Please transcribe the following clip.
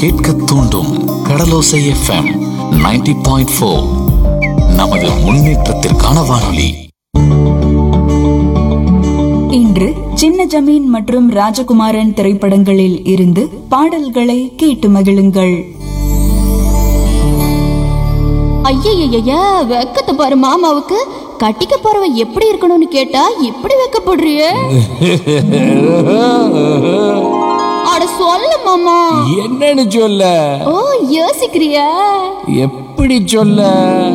கேட்க தூண்டும் கடலோசை FM 90.4 point four நமது முன்னேற்றத்திற்கான வானொலி இன்று சின்ன ஜமீன் மற்றும் ராஜகுமாரன் திரைப்படங்களில் இருந்து பாடல்களை கேட்டு மகிழுங்கள் ஐயய்யய்ய வெக்கத்தை பாரு மாமாவுக்கு கட்டிக்க போறவ எப்படி இருக்கணும்னு கேட்டா இப்படி வெக்கப்படுறிய அட சொல்ல மாமா என்னன்னு சொல்ல ஓ யோசிக்கிறியா எப்படி சொல்ல